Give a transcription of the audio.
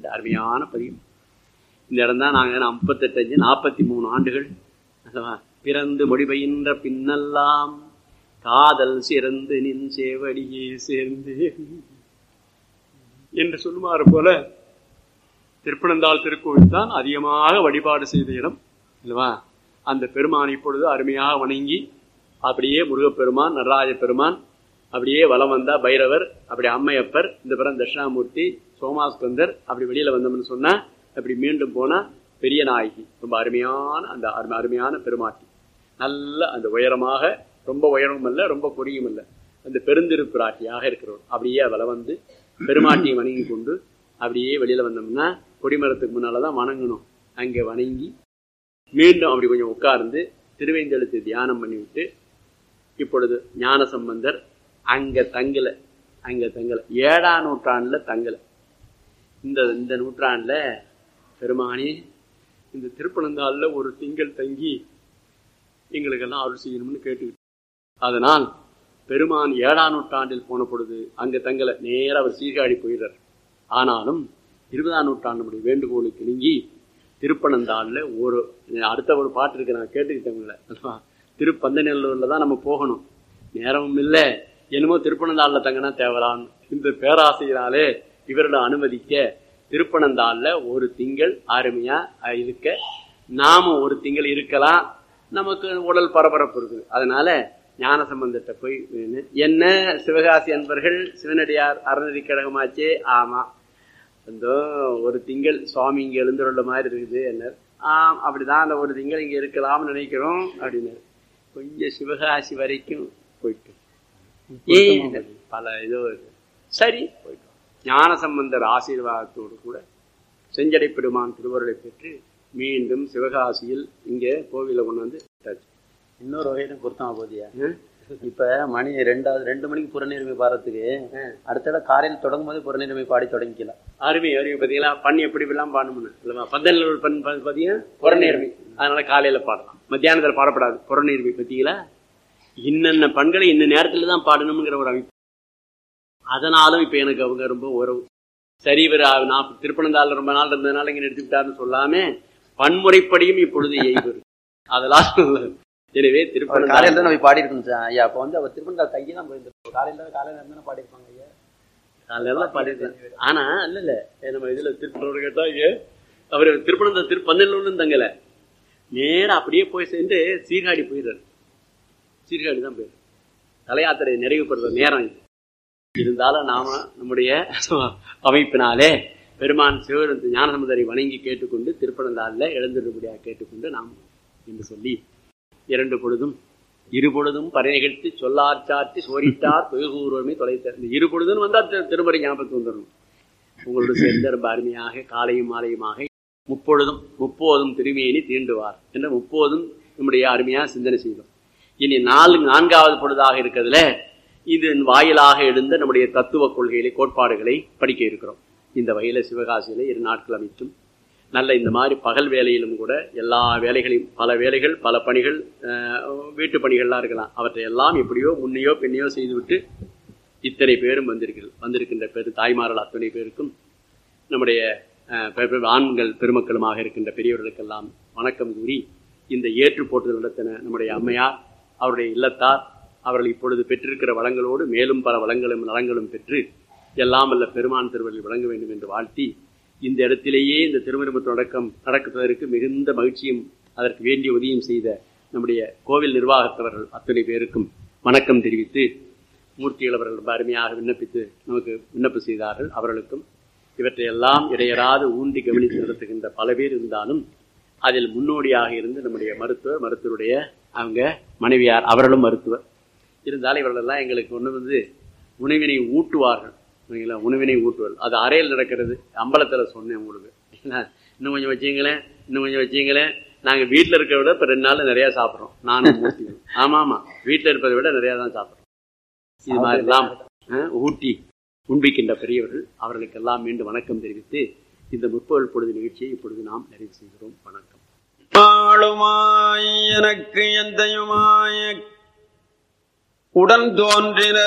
இந்த அருமையான பதிவு இந்த இடம் தான் நாங்கள் முப்பத்தெட்டஞ்சு நாற்பத்தி மூணு ஆண்டுகள் அல்லவா பிறந்து மொழிபெயின்ற பின்னெல்லாம் காதல் சிறந்து நின் சேவடியே சேர்ந்து என்று சொல்லுமாறு போல திருப்பனந்தாள் திருக்கோவில் தான் அதிகமாக வழிபாடு செய்த இடம் இல்லவா அந்த பெருமான் இப்பொழுது அருமையாக வணங்கி அப்படியே முருகப்பெருமான் நடராஜ பெருமான் அப்படியே வலம் வந்தா பைரவர் அப்படி அம்மையப்பர் இந்த பிறம் தட்சிணாமூர்த்தி சோமாஸ்கந்தர் அப்படி வெளியில வந்தோம்னு சொன்னா அப்படி மீண்டும் போனா பெரிய நாயகி ரொம்ப அருமையான அந்த அருமை அருமையான பெருமாட்டி நல்ல அந்த உயரமாக ரொம்ப உயரமும் அல்ல ரொம்ப பொரியும் அல்ல அந்த பெருந்திருப்பிராட்டியாக இருக்கிறவர் அப்படியே வலம் வந்து பெருமாட்டியை வணங்கி கொண்டு அப்படியே வெளியில வந்தோம்னா கொடிமரத்துக்கு முன்னாலதான் வணங்கணும் அங்கே வணங்கி மீண்டும் அப்படி கொஞ்சம் உட்கார்ந்து திருவேந்தெழுத்து தியானம் பண்ணிவிட்டு இப்பொழுது ஞான சம்பந்தர் அங்க தங்கல அங்க தங்கல ஏழாம் நூற்றாண்டுல தங்கல இந்த இந்த நூற்றாண்டுல பெருமானி இந்த திருப்பனந்தாள்ல ஒரு திங்கள் தங்கி எங்களுக்கெல்லாம் அருள் செய்யணும்னு கேட்டுக்கிட்டு அதனால் பெருமான் ஏழாம் நூற்றாண்டில் போன பொழுது அங்க தங்கல நேர அவர் சீர்காழி போயிடுறார் ஆனாலும் இருபதாம் நூற்றாண்டு வேண்டுகோளுக்கு நீங்கி திருப்பனந்தாள்ல ஒரு அடுத்த ஒரு பாட்டு இருக்கு நான் கேட்டுக்கிட்டேன்ல திருப்பந்தநல்லூர்ல தான் நம்ம போகணும் நேரமும் இல்லை என்னமோ திருப்பனந்தாள்ல தங்கினா தேவலான்னு இந்த பேராசையினாலே இவர்களை அனுமதிக்க திருப்பனந்தாள்ல ஒரு திங்கள் அருமையா இருக்க நாம ஒரு திங்கள் இருக்கலாம் நமக்கு உடல் பரபரப்பு இருக்குது அதனால ஞான சம்பந்தத்தை போய் என்ன சிவகாசி அன்பர்கள் சிவனடியார் அறநெறி கழகமாச்சே ஆமா இந்த ஒரு திங்கள் சுவாமி இங்க எழுந்துள்ள மாதிரி இருக்குது என்ன ஆம் அப்படிதான் அந்த ஒரு திங்கள் இங்க இருக்கலாம்னு நினைக்கிறோம் அப்படின்னு கொஞ்சம் சிவகாசி வரைக்கும் போயிட்டு பல இதோ சரி போயிட்டோம் ஞான சம்பந்தர் ஆசீர்வாதத்தோடு கூட செஞ்சடை பெருமான் திருவருளை பெற்று மீண்டும் சிவகாசியில் இங்கே கோவில கொண்டு வந்து இன்னொரு வகையிலும் பொருத்தமா போதியா இப்ப மணி ரெண்டாவது ரெண்டு மணிக்கு புறநீர்மை பாடுறதுக்கு அடுத்த இடம் காலையில் தொடங்கும் போது புறநீர்மை பாடி தொடங்கிக்கலாம் அருமை அருமை பார்த்தீங்களா பண்ணி எப்படி எல்லாம் பாடணும்னு இல்லைமா பந்தல் பண் பார்த்தீங்கன்னா புறநீர்மை அதனால காலையில பாடலாம் மத்தியானத்தில் பாடப்படாது புறநீர்மை பார்த்தீங்களா இன்னென்ன பண்களை இந்த நேரத்துல தான் பாடணுங்கிற ஒரு அமைப்பு அதனாலும் இப்ப எனக்கு அவங்க ரொம்ப உறவு சரி இவர் நான் திருப்பனந்தாள் ரொம்ப நாள் இருந்ததுனால இங்க எடுத்துக்கிட்டாருன்னு சொல்லாம பன்முறைப்படியும் இப்பொழுது எய்வர் அதெல்லாம் எனவே திருப்பணம் காலையில தான் நம்ம பாடி இருக்கணும் சார் ஐயா அப்ப வந்து அவர் திருப்பணம் கையை தான் போயிருந்தோம் காலையில காலையில இருந்தா பாடிருப்பாங்க ஐயா காலையில பாடிருக்காங்க ஆனா இல்ல இல்ல நம்ம இதுல திருப்பணம் கேட்டா அவர் திருப்பணம் திருப்பந்தல்லூர்னு தங்கல நேரம் அப்படியே போய் சேர்ந்து சீர்காழி போயிடுறாரு சீர்காழி தான் போயிடுறாரு தலையாத்திரை நிறைவுபடுற நேரம் இது இருந்தாலும் நாம நம்முடைய அமைப்பினாலே பெருமான் சிவன் ஞானசமுதரை வணங்கி கேட்டுக்கொண்டு திருப்பணந்தாளில் எழுந்திருப்படியாக கேட்டுக்கொண்டு நாம் என்று சொல்லி இரண்டு பொழுதும் இரு பொழுதும் பறை நிகழ்த்தி சொல்லார் சாற்றி சோரிட்டார் தொகுகூர்வமே தொலைத்தார் இந்த இரு பொழுதும் வந்தால் திருமறை ஞாபகத்துக்கு வந்துடணும் உங்களோட சேர்ந்த ரொம்ப அருமையாக காலையும் மாலையுமாக முப்பொழுதும் முப்போதும் திருமேனி தீண்டுவார் என்ற முப்போதும் நம்முடைய அருமையாக சிந்தனை செய்தோம் இனி நாலு நான்காவது பொழுதாக இருக்கிறதுல இது வாயிலாக எழுந்த நம்முடைய தத்துவ கொள்கைகளை கோட்பாடுகளை படிக்க இருக்கிறோம் இந்த வகையில சிவகாசியில இரு நாட்கள் அமைத்தும் நல்ல இந்த மாதிரி பகல் வேலையிலும் கூட எல்லா வேலைகளையும் பல வேலைகள் பல பணிகள் வீட்டு பணிகள்லாம் இருக்கலாம் அவற்றை எல்லாம் எப்படியோ முன்னையோ பெண்ணையோ செய்துவிட்டு இத்தனை பேரும் வந்திருக்கிறது வந்திருக்கின்ற பெரு தாய்மார்கள் அத்தனை பேருக்கும் நம்முடைய ஆண்கள் பெருமக்களுமாக இருக்கின்ற பெரியவர்களுக்கெல்லாம் வணக்கம் கூறி இந்த ஏற்று போட்டுதல் நடத்தின நம்முடைய அம்மையார் அவருடைய இல்லத்தார் அவர்கள் இப்பொழுது பெற்றிருக்கிற வளங்களோடு மேலும் பல வளங்களும் நலங்களும் பெற்று எல்லாம் அல்ல பெருமான் திருவள்ளில் வழங்க வேண்டும் என்று வாழ்த்தி இந்த இடத்திலேயே இந்த திருமணம் தொடக்கம் நடக்குவதற்கு மிகுந்த மகிழ்ச்சியும் அதற்கு வேண்டிய உதவியும் செய்த நம்முடைய கோவில் நிர்வாகத்தவர்கள் அத்தனை பேருக்கும் வணக்கம் தெரிவித்து மூர்த்திகள் அவர்கள் ரொம்ப அருமையாக விண்ணப்பித்து நமக்கு விண்ணப்பம் செய்தார்கள் அவர்களுக்கும் இவற்றையெல்லாம் இடையராது ஊன்றி கவனித்து நடத்துகின்ற பல பேர் இருந்தாலும் அதில் முன்னோடியாக இருந்து நம்முடைய மருத்துவர் மருத்துவருடைய அவங்க மனைவியார் அவர்களும் மருத்துவர் இருந்தாலும் இவர்களெல்லாம் எங்களுக்கு ஒன்று வந்து உணவினை ஊட்டுவார்கள் உணவினை ஊட்டுவார்கள் அது அறையில் நடக்கிறது அம்பலத்தில் சொன்னேன் உங்களுக்கு இன்னும் கொஞ்சம் வச்சிங்களேன் இன்னும் கொஞ்சம் வச்சிங்களேன் நாங்கள் வீட்டில் இருக்கிறத விட இப்போ ரெண்டு நாள் நிறையா சாப்பிட்றோம் நானும் ஆமாம் ஆமாம் வீட்டில் இருப்பதை விட நிறையா தான் சாப்பிட்றோம் இது மாதிரிலாம் ஊட்டி உண்பிக்கின்ற பெரியவர்கள் அவர்களுக்கெல்லாம் மீண்டும் வணக்கம் தெரிவித்து இந்த முற்பகல் பொழுது நிகழ்ச்சியை இப்பொழுது நாம் நிறைவு செய்கிறோம் வணக்கம் ஆளுமாய் எனக்கு எந்தையுமாய் உடன் தோன்றின